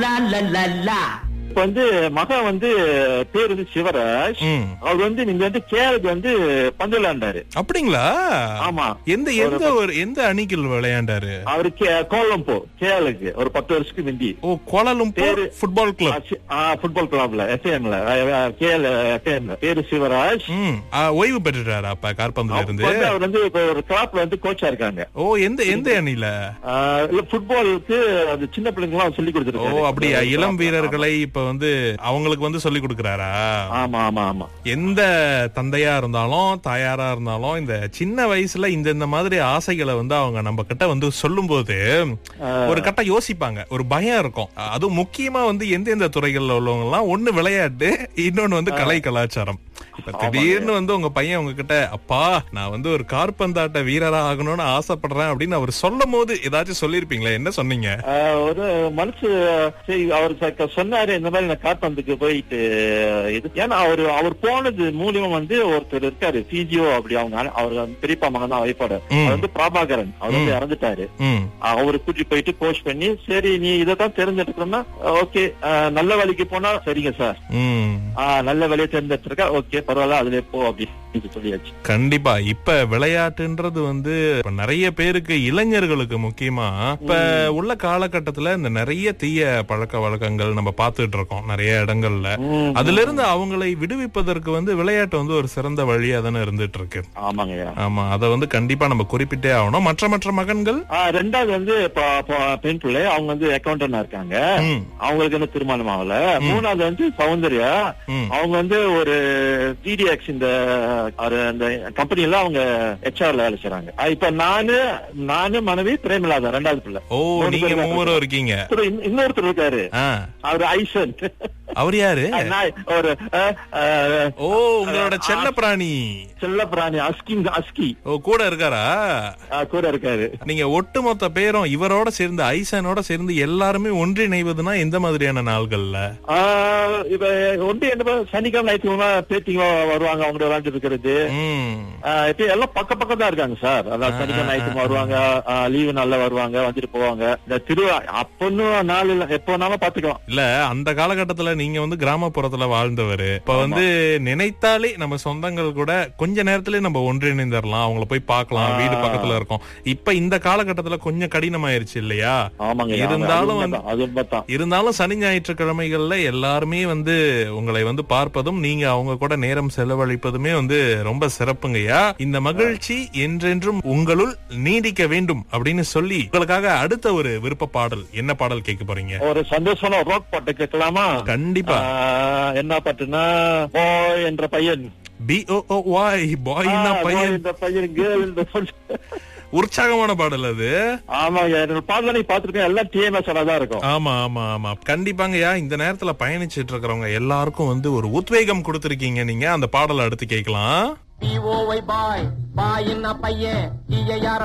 லா லா லா லா இப்ப வந்து மகன் வந்து பேர் வந்து சிவராஜ் ம். அவர் வந்து நீங்க வந்து கேரளுக்கு வந்து பந்து விளையாண்டாரு அப்படிங்களா ஆமா எந்த எந்த ஒரு எந்த அணிக்கு விளையாண்டாரு அவரு கே- கோலம்போ கேரளுக்கு ஒரு பத்து வருஷத்துக்கு முந்தி ஓ கோலாலும்பூர் பேரு- ஃபுட்பால் கிளப் ஃபுட்பால் கிளப்ல எஃப்ஏஎம்ல கேஎல் எஃப்ஏஎம்ல பேரு சிவராஜ் ம் ஆ, ஓய்வு பெற்றுட்டாரு அப்ப கார்பந்துல இருந்து வந்து அவர் வந்து இப்ப ஒரு கிளாப்ல வந்து கோச்சா இருக்காங்க ஓ எந்த எந்த அணில ஆஹ் இல்ல ஃபுட்பாலுக்கு அது சின்ன பிள்ளைங்க எல்லாம் சொல்லி ஓ கொடுத்துருக்காரு அப்படியா இளம் வீரர்களை இப்ப வந்து அவங்களுக்கு வந்து சொல்லி கொடுக்கறாரா ஆமா ஆமா ஆமா எந்த தந்தையா இருந்தாலும் தாயாரா இருந்தாலும் இந்த சின்ன வயசுல இந்த இந்த மாதிரி ஆசைகளை வந்து அவங்க நம்ம கிட்ட வந்து சொல்லும்போது ஒரு கட்டம் யோசிப்பாங்க ஒரு பயம் இருக்கும் அதுவும் முக்கியமா வந்து எந்தெந்த துறைகள்ல உள்ளவங்க எல்லாம் ஒண்ணு விளையாட்டு இன்னொன்னு வந்து கலை கலாச்சாரம் இப்ப திடீர்னு வந்து உங்க பையன் உங்ககிட்ட அப்பா நான் வந்து ஒரு கார்பந்தாட்ட வீரரா ஆகணும்னு ஆசைப்படுறேன் அப்படின்னு அவர் சொல்லும் போது ஏதாச்சும் சொல்லிருப்பீங்களா என்ன சொன்னீங்க ஆஹ் ஒரு மனசு சரி அவர் ச- சொன்னாரு இந்த மாதிரி நான் காற்பந்துக்கு போயிட்டு இது ஏன்னா அவரு அவர் போனது மூலியமா வந்து ஒருத்தர் இருக்காரு பிஜிஓ அப்படி அவங்க அண்ணன்- அவர் வந்து பெரியப்பா மகன் தான் வைப்பாடு ம். அவர் வந்து பிரபாகரன் அவர் வந்து இறந்துட்டாரு ம் அவரு கூட்டி போயிட்டு கோச் பண்ணி சரி நீ இதைத்தான் தெரிஞ்செடுக்கணும்னா ஓகே நல்ல வழிக்கு போனா சரிங்க சார் ம் ஆஹ் நல்ல வழியை தேர்ந்தெடுத்திருக்கா ஓகே பரவாயில்ல அதுல போ அப்படின்னு சொல்லியாச்சு கண்டிப்பா இப்ப விளையாட்டுன்றது வந்து இப்ப நிறைய பேருக்கு இளைஞர்களுக்கு முக்கியமா இப்ப உள்ள காலகட்டத்துல இந்த நிறைய தீய பழக்க வழக்கங்கள் நம்ம பார்த்துட்டு இருக்கோம் நிறைய இடங்கள்ல ம். அதுல இருந்து அவங்களை விடுவிப்பதற்கு வந்து விளையாட்டு வந்து ஒரு சிறந்த வழியா தானே இருந்துட்டு இருக்கு ஆமாங்க ஆமா அத வந்து கண்டிப்பா நம்ம குறிப்பிட்டே ஆகணும் மற்ற மற்ற மகன்கள் ஆஹ் ரெண்டாவது வந்து ப- ப- பெண் பிள்ளை அவங்க வந்து அக்கௌண்டன்டா இருக்காங்க ம், அவங்களுக்கு என்ன திருமணம் ஆகல மூணாவது வந்து சௌந்தர்யா ம். அவங்க வந்து ஒரு டிடிஎக்ஸ் இந்த ஒரு அந்த கம்பெனில அவங்க ஹெச்ஆர்ல வேலை செய்றாங்க ஆஹ் இப்ப நானு நானு மனைவி பிரேமலாதா ரெண்டாவது பிள்ளை ஓ மூணு நீங்க பேர் தான் மூவரும் இருக்கீங்க அப்புறம் இன்ன- இன்னொருத்தர் இருக்காரு ஆ, அவர் ஐசன் அவர் யாரு நான் ஒரு அஹ், அஹ், ஓ உங்களோட செல்ல பிராணி செல்ல பிராணி அஸ்கிங் அஸ்கி ஓ கூட இருக்காரா ஆஹ், கூட இருக்காரு நீங்க ஒட்டுமொத்த பேரும் இவரோட சேர்ந்து ஐசனோட சேர்ந்து எல்லாருமே ஒன்றிணைவதுன்னா எந்த மாதிரியான நாள்கள்ல ஆஹ், இப்ப ஒன்று என்ன சனிக்கிழமை ஞாயிற்றுக்கிழமை பேத்திங்க வருவாங்க அவங்க விளையாண்டு இருக்கிறது ம் ஆஹ் இப்ப எல்லாம் பக்க பக்கம் தான் இருக்காங்க சார் அதான் சனிக்கிழமை ஞாயிற்றுக்கிழமை வருவாங்க லீவு நாள்ல வருவாங்க வந்துட்டு போவாங்க இந்த திருவிழா அப்பன்னு நாள் இல்ல எப்ப வேணாலும் பாத்துக்கலாம் இல்ல அந்த காலகட்டத்துல நீங்க வந்து கிராமப்புறத்துல வாழ்ந்தவரு இப்ப வந்து நினைத்தாலே நம்ம சொந்தங்கள் கூட கொஞ்ச நேரத்திலே நம்ம ஒன்றிணைந்துடலாம் அவங்கள போய் பார்க்கலாம் வீடு பக்கத்துல இருக்கோம் இப்ப இந்த காலகட்டத்துல கொஞ்சம் கடினமாயிருச்சு இல்லையா ஆமாங்க இருந்தாலும் அது வந்து- உண்மைதான், அது உண்மைதான் இருந்தாலும் சனி ஞாயிற்றுக்கிழமைகள்ல எல்லாருமே வந்து உங்களை வந்து பார்ப்பதும் நீங்க அவங்க கூட நேரம் செலவழிப்பதுமே வந்து ரொம்ப சிறப்புங்கய்யா இந்த மகிழ்ச்சி என்றென்றும் உங்களுள் நீடிக்க வேண்டும் அப்படின்னு சொல்லி உங்களுக்காக அடுத்த ஒரு விருப்ப பாடல் என்ன பாடல் கேட்க போறீங்க ஒரு சந்தோஷமான ரோக் பாட்டு கேட்கலாமா கண்டிப்பா ஆஹ் என்ன பாட்டுன்னா பாய் என்ற பையன் பி ஓ ஓ வாய் பாய்னா ஆஹ், boy பையன் என்ற பையன் கேர்ள் என்ற பொண்ணு. உற்சாகமான பாடல் அது ஆமாங்க என்னோட பாடல நீ பாத்துருக்கேன் எல்லாம் டிஎம்எஸ் தான் இருக்கும் ஆமா ஆமா ஆமா கண்டிப்பாங்கய்யா இந்த நேரத்துல பயணிச்சிட்டு இருக்கிறவங்க எல்லாருக்கும் வந்து ஒரு உத்வேகம் கொடுத்திருக்கீங்க நீங்க அந்த பாடலை அடுத்து கேட்கலாம் பிஓஒய் பாய் பாய் என்ன பையன்